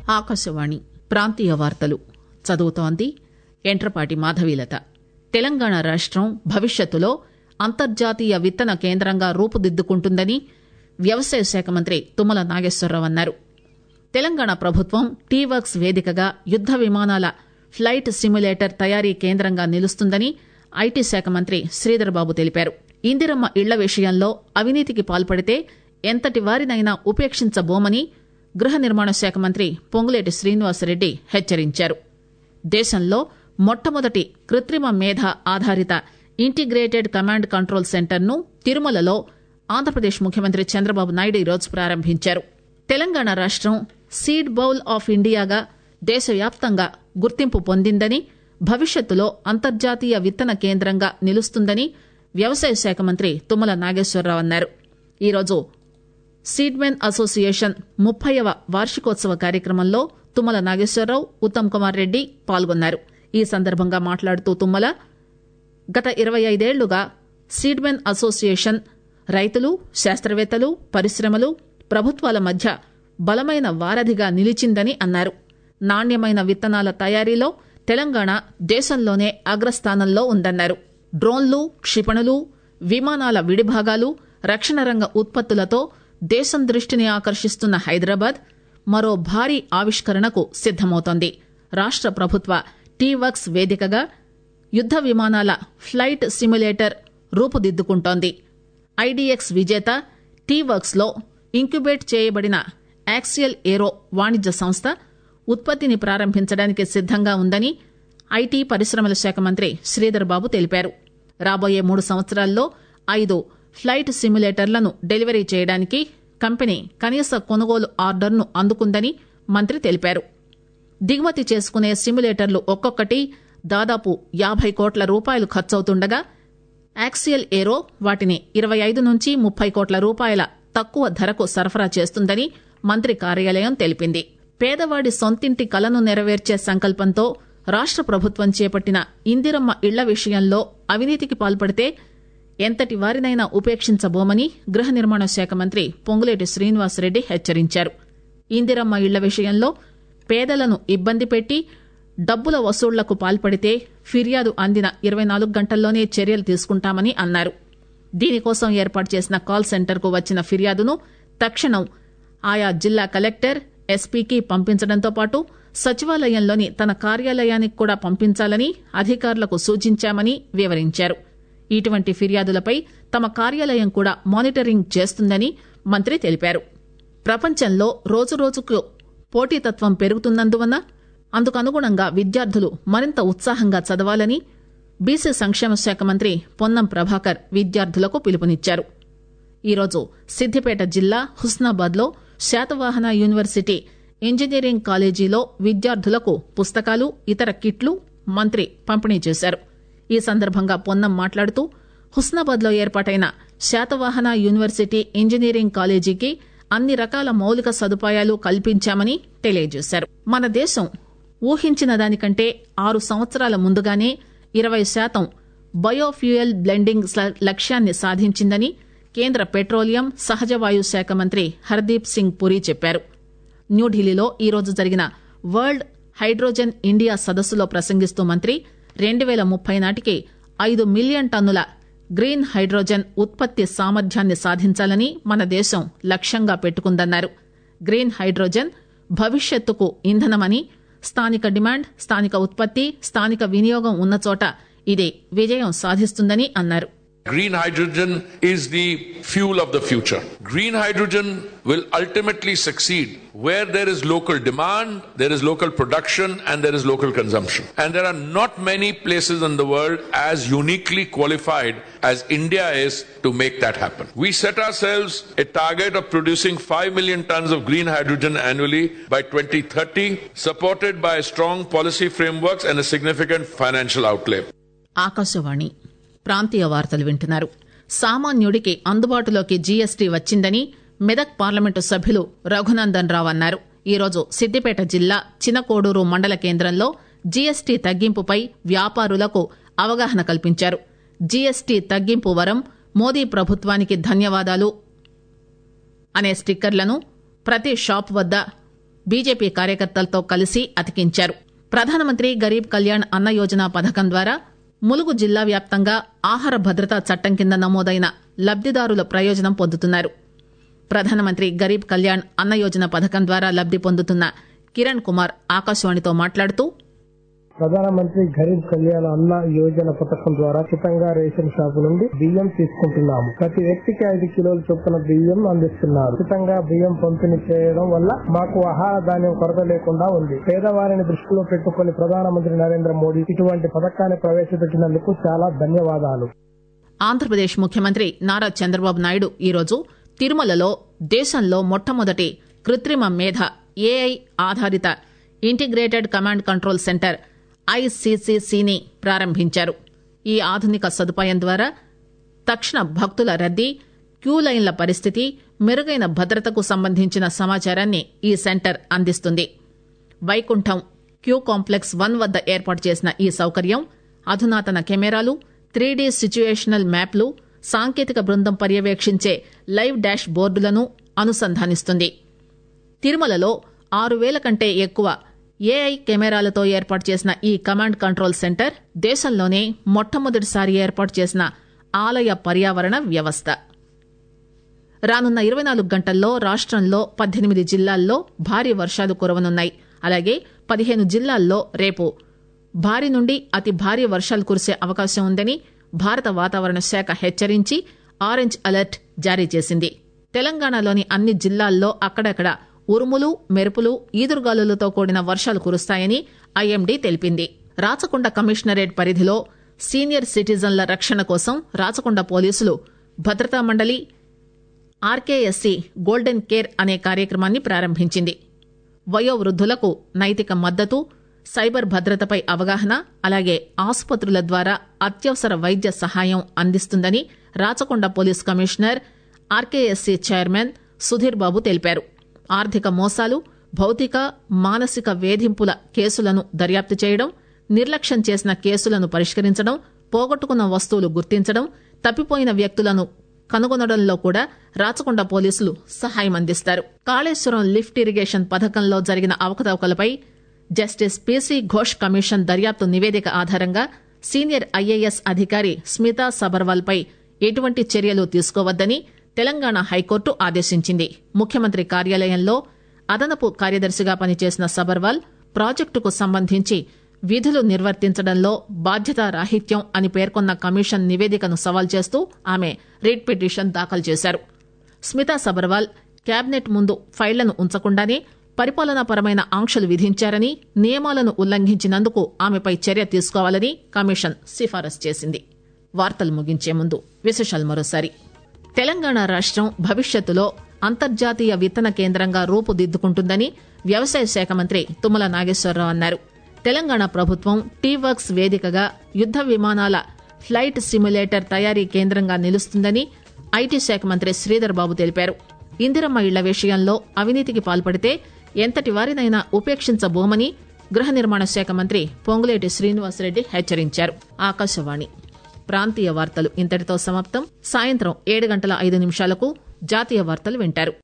ఆకాశవాణి ప్రాంతీయ వార్తలు చదువుతోంది ఎంట్రపాటి మాధవీలత తెలంగాణ రాష్టం భవిష్యత్తులో అంతర్జాతీయ విత్తన కేంద్రంగా రూపుదిద్దుకుంటుందని వ్యవసాయ శాఖ మంత్రి తుమ్మల నాగేశ్వరరావు అన్నారు తెలంగాణ ప్రభుత్వం టీవర్క్స్ వేదికగా యుద్ద విమానాల ఫ్లైట్ సిమ్యులేటర్ తయారీ కేంద్రంగా నిలుస్తుందని ఐటీ శాఖ మంత్రి శ్రీధర్బాబు తెలిపారు ఇందిరమ్మ ఇళ్ల విషయంలో అవినీతికి పాల్పడితే ఎంతటి వారినైనా ఉపేక్షించబోమని గృహ నిర్మాణ శాఖ మంత్రి పొంగులేటి శ్రీనివాసరెడ్డి హెచ్చరించారు దేశంలో మొట్టమొదటి కృత్రిమ మేధ ఆధారిత ఇంటిగ్రేటెడ్ కమాండ్ కంట్రోల్ సెంటర్ను తిరుమలలో ఆంధ్రప్రదేశ్ ముఖ్యమంత్రి చంద్రబాబు నాయుడు ఈరోజు ప్రారంభించారు తెలంగాణ రాష్టం సీడ్ బౌల్ ఆఫ్ ఇండియాగా దేశవ్యాప్తంగా గుర్తింపు పొందిందని భవిష్యత్తులో అంతర్జాతీయ విత్తన కేంద్రంగా నిలుస్తుందని వ్యవసాయ శాఖ మంత్రి తుమ్మల నాగేశ్వరరావు అన్నారు ఈరోజు సీడ్మెన్ అసోసియేషన్ ముప్పైవ వార్షికోత్సవ కార్యక్రమంలో తుమ్మల నాగేశ్వరరావు ఉత్తమ్ కుమార్ రెడ్డి పాల్గొన్నారు ఈ సందర్భంగా మాట్లాడుతూ తుమ్మల గత ఇరవై ఐదేళ్లుగా సీడ్మెన్ అసోసియేషన్ రైతులు శాస్త్రవేత్తలు పరిశ్రమలు ప్రభుత్వాల మధ్య బలమైన వారధిగా నిలిచిందని అన్నారు నాణ్యమైన విత్తనాల తయారీలో తెలంగాణ దేశంలోనే అగ్రస్థానంలో ఉందన్నారు డ్రోన్లు క్షిపణులు విమానాల విడిభాగాలు రక్షణ రంగ ఉత్పత్తులతో దేశం దృష్టిని ఆకర్షిస్తున్న హైదరాబాద్ మరో భారీ ఆవిష్కరణకు సిద్దమవుతోంది రాష్ట ప్రభుత్వ టీవర్క్స్ వేదికగా యుద్ద విమానాల ఫ్లైట్ సిమ్యులేటర్ రూపుదిద్దుకుంటోంది ఐడీఎక్స్ విజేత టీవర్క్స్ లో ఇంక్యుబేట్ చేయబడిన యాక్సియల్ ఏరో వాణిజ్య సంస్థ ఉత్పత్తిని ప్రారంభించడానికి సిద్దంగా ఉందని ఐటీ పరిశ్రమల శాఖ మంత్రి శ్రీధర్ బాబు తెలిపారు రాబోయే మూడు సంవత్సరాల్లో ఐదు ఫ్లైట్ సిమ్యులేటర్లను డెలివరీ చేయడానికి కంపెనీ కనీస కొనుగోలు ఆర్డర్ను అందుకుందని మంత్రి తెలిపారు దిగుమతి చేసుకునే సిమ్యులేటర్లు ఒక్కొక్కటి దాదాపు యాభై కోట్ల రూపాయలు ఖర్చవుతుండగా యాక్సియల్ ఏరో వాటిని ఇరవై ఐదు నుంచి ముప్పై కోట్ల రూపాయల తక్కువ ధరకు సరఫరా చేస్తుందని మంత్రి కార్యాలయం తెలిపింది పేదవాడి సొంతింటి కలను నెరవేర్చే సంకల్పంతో రాష్ట ప్రభుత్వం చేపట్టిన ఇందిరమ్మ ఇళ్ల విషయంలో అవినీతికి పాల్పడితే ఎంతటి వారినైనా ఉపేక్షించబోమని గృహ నిర్మాణ శాఖ మంత్రి పొంగులేటి శ్రీనివాసరెడ్డి హెచ్చరించారు ఇందిరమ్మ ఇళ్ల విషయంలో పేదలను ఇబ్బంది పెట్టి డబ్బుల వసూళ్లకు పాల్పడితే ఫిర్యాదు అందిన ఇరవై నాలుగు గంటల్లోనే చర్యలు తీసుకుంటామని అన్నారు దీనికోసం ఏర్పాటు చేసిన కాల్ సెంటర్కు వచ్చిన ఫిర్యాదును తక్షణం ఆయా జిల్లా కలెక్టర్ ఎస్పీకి పంపించడంతో పాటు సచివాలయంలోని తన కార్యాలయానికి కూడా పంపించాలని అధికారులకు సూచించామని వివరించారు ఇటువంటి ఫిర్యాదులపై తమ కార్యాలయం కూడా మానిటరింగ్ చేస్తుందని మంత్రి తెలిపారు ప్రపంచంలో రోజురోజుకు పోటీతత్వం పెరుగుతున్నందువల్ల అందుకు అనుగుణంగా విద్యార్థులు మరింత ఉత్సాహంగా చదవాలని బీసీ సంక్షేమ శాఖ మంత్రి పొన్నం ప్రభాకర్ విద్యార్థులకు పిలుపునిచ్చారు ఈరోజు సిద్దిపేట జిల్లా హుస్నాబాద్లో శాతవాహన యూనివర్సిటీ ఇంజనీరింగ్ కాలేజీలో విద్యార్థులకు పుస్తకాలు ఇతర కిట్లు మంత్రి పంపిణీ చేశారు ఈ సందర్భంగా పొన్నం మాట్లాడుతూ హుస్నాబాద్లో ఏర్పాటైన శాతవాహన యూనివర్సిటీ ఇంజనీరింగ్ కాలేజీకి అన్ని రకాల మౌలిక సదుపాయాలు కల్పించామని తెలియజేశారు మన దేశం ఊహించిన దానికంటే ఆరు సంవత్సరాల ముందుగానే ఇరవై శాతం బయోఫ్యూయల్ బ్లెండింగ్ లక్ష్యాన్ని సాధించిందని కేంద్ర పెట్రోలియం సహజవాయు శాఖ మంత్రి హర్దీప్ సింగ్ పురి చెప్పారు న్యూఢిల్లీలో ఈరోజు జరిగిన వరల్డ్ హైడ్రోజన్ ఇండియా సదస్సులో ప్రసంగిస్తూ మంత్రి రెండు పేల ముప్పై నాటికి ఐదు మిలియన్ టన్నుల గ్రీన్ హైడ్రోజన్ ఉత్పత్తి సామర్థ్యాన్ని సాధించాలని మన దేశం లక్ష్యంగా పెట్టుకుందన్నారు గ్రీన్ హైడ్రోజన్ భవిష్యత్తుకు ఇంధనమని స్థానిక డిమాండ్ స్థానిక ఉత్పత్తి స్థానిక వినియోగం ఉన్న చోట ఇది విజయం సాధిస్తుందని అన్నారు Green hydrogen is the fuel of the future. Green hydrogen will ultimately succeed where there is local demand, there is local production, and there is local consumption. And there are not many places in the world as uniquely qualified as India is to make that happen. We set ourselves a target of producing 5 million tons of green hydrogen annually by 2030, supported by strong policy frameworks and a significant financial outlay. Akashvani ప్రాంతీయ వార్తలు వింటున్నారు సామాన్యుడికి అందుబాటులోకి GST వచ్చిందని Medak parliament సభ్యులు రఘునందన్ రావు అన్నారు ఈరోజు సిద్దిపేట జిల్లా చినకోడూరు మండల కేంద్రంలో జీఎస్టీ తగ్గింపుపై వ్యాపారులకు అవగాహన కల్పించారు జీఎస్టీ తగ్గింపు వరం మోదీ ప్రభుత్వానికి ధన్యవాదాలు అనే స్టిక్కర్లను ప్రతి షాప్ వద్ద బీజేపీ కార్యకర్తలతో కలిసి అతికించారు ప్రధానమంత్రి గరీబ్ కళ్యాణ్ అన్న యోజన పథకం ద్వారా ములుగు జిల్లా వ్యాప్తంగా ఆహార భద్రతా చట్టం కింద నమోదైన లబ్దిదారుల ప్రయోజనం పొందుతున్నారు ప్రధానమంత్రి గరీబ్ కళ్యాణ్ అన్న యోజన పథకం ద్వారా లబ్ది పొందుతున్న కిరణ్ కుమార్ ఆకాశవాణితో మాట్లాడుతూ ప్రధానమంత్రి గరీబ్ కళ్యాణ్ అన్న యోజన పథకం ద్వారా ఉచితంగా రేషన్ షాపు నుండి బియ్యం తీసుకుంటున్నాము ప్రతి వ్యక్తికి ఐదు కిలోల చొప్పున బియ్యం అందిస్తున్నారు ఉచితంగా బియ్యం పంపిణీ చేయడం వల్ల మాకు ఆహార ధాన్యం కొరత లేకుండా ఉంది పేదవారిని దృష్టిలో పెట్టుకుని ప్రధానమంత్రి నరేంద్ర మోడీ ఇటువంటి పథకాన్ని ప్రవేశపెట్టినందుకు చాలా ధన్యవాదాలు ఆంధ్రప్రదేశ్ ముఖ్యమంత్రి నారా చంద్రబాబు నాయుడు ఈరోజు తిరుమలలో దేశంలో మొట్టమొదటి కృత్రిమ మేధ ఏఐ ఆధారిత ఇంటిగ్రేటెడ్ కమాండ్ కంట్రోల్ సెంటర్ ఐసీసీసీని ప్రారంభించారు ఈ ఆధునిక సదుపాయం ద్వారా తక్షణ భక్తుల రద్దీ క్యూ లైన్ల పరిస్థితి మెరుగైన భద్రతకు సంబంధించిన సమాచారాన్ని ఈ సెంటర్ అందిస్తుంది వైకుంఠం క్యూ కాంప్లెక్స్ వన్ వద్ద ఏర్పాటు చేసిన ఈ సౌకర్యం అధునాతన కెమెరాలు త్రీడీ సిచ్యుయేషనల్ మ్యాప్లు సాంకేతిక బృందం పర్యవేక్షించే లైవ్ డాష్ బోర్డులను అనుసంధానిస్తుంది తిరుమలలో ఆరు వేల కంటే ఎక్కువ ఏఐ కెమెరాలతో ఏర్పాటు చేసిన ఈ కమాండ్ కంట్రోల్ సెంటర్ దేశంలోనే మొట్టమొదటిసారి ఏర్పాటు చేసిన ఆలయ పర్యావరణ వ్యవస్థ రానున్న ఇరవై నాలుగు గంటల్లో రాష్టంలో పద్దెనిమిది జిల్లాల్లో భారీ వర్షాలు కురవనున్నాయి అలాగే పదిహేను జిల్లాల్లో రేపు భారీ నుండి అతి భారీ వర్షాలు కురిసే అవకాశం ఉందని భారత వాతావరణ శాఖ హెచ్చరించి ఆరెంజ్ అలర్ట్ జారీ చేసింది తెలంగాణలోని అన్ని జిల్లాల్లో అక్కడక్కడ ఉరుములు మెరుపులు ఈదురుగాలులతో కూడిన వర్షాలు కురుస్తాయని ఐఎండీ తెలిపింది రాచకొండ కమిషనరేట్ పరిధిలో సీనియర్ సిటిజన్ల రక్షణ కోసం రాచకొండ పోలీసులు భద్రతా మండలి ఆర్కేఎస్సీ గోల్డెన్ కేర్ అనే కార్యక్రమాన్ని ప్రారంభించింది వయోవృద్ధులకు నైతిక మద్దతు సైబర్ భద్రతపై అవగాహన అలాగే ఆసుపత్రుల ద్వారా అత్యవసర వైద్య సహాయం అందిస్తుందని Rachakonda police commissioner RKSC chairman Sudheer Babu తెలిపారు ఆర్థిక మోసాలు భౌతిక మానసిక వేధింపుల కేసులను దర్యాప్తు చేయడం నిర్లక్ష్యం చేసిన కేసులను పరిష్కరించడం పోగొట్టుకున్న వస్తువులు గుర్తించడం తప్పిపోయిన వ్యక్తులను కనుగొనడంలో కూడా రాచకొండ పోలీసులు సహాయం అందిస్తారు కాళేశ్వరం లిఫ్ట్ ఇరిగేషన్ పథకంలో జరిగిన అవకతవకలపై జస్టిస్ పీసీ ఘోష్ కమిషన్ దర్యాప్తు నివేదిక ఆధారంగా సీనియర్ ఐఏఎస్ అధికారి స్మితా సబర్వాల్ పై ఎటువంటి చర్యలు తీసుకోవద్దని తెలంగాణ హైకోర్టు ఆదేశించింది ముఖ్యమంత్రి కార్యాలయంలో అదనపు కార్యదర్శిగా పనిచేసిన సబర్వాల్ ప్రాజెక్టుకు సంబంధించి విధులు నిర్వర్తించడంలో బాధ్యతారాహిత్యం అని పేర్కొన్న కమిషన్ నివేదికను సవాల్ చేస్తూ ఆమె రిట్ పిటిషన్ దాఖలు చేశారు స్మితా సబర్వాల్ కేబినెట్ ముందు ఫైళ్లను ఉంచకుండానే పరిపాలనాపరమైన ఆంక్షలు విధించారని నియమాలను ఉల్లంఘించినందుకు ఆమెపై చర్య తీసుకోవాలని కమిషన్ సిఫారసు చేసింది వార్తలు ముగించే ముందు విశేషాలు మరోసారి తెలంగాణ రాష్టం భవిష్యత్తులో అంతర్జాతీయ విత్తన కేంద్రంగా రూపుదిద్దుకుంటుందని వ్యవసాయ శాఖ మంత్రి తుమ్మల నాగేశ్వరరావు అన్నారు తెలంగాణ ప్రభుత్వం టీ వర్క్స్ వేదికగా యుద్ద విమానాల ఫ్లైట్ సిమ్యులేటర్ తయారీ కేంద్రంగా నిలుస్తుందని ఐటీ శాఖ మంత్రి శ్రీధర్ బాబు తెలిపారు ఇందిరమ్మ ఇళ్ల విషయంలో అవినీతికి పాల్పడితే ఎంతటి వారినైనా ఉపేక్షించబోమని గృహ నిర్మాణ శాఖ మంత్రి పొంగులేటి శ్రీనివాసరెడ్డి హెచ్చరించారు ఆకాశవాణి ప్రాంతీయ వార్తలు ఇంతటితో సమాప్తం సాయంత్రం ఏడు గంటల ఐదు నిమిషాలకు జాతీయ వార్తలు వింటారు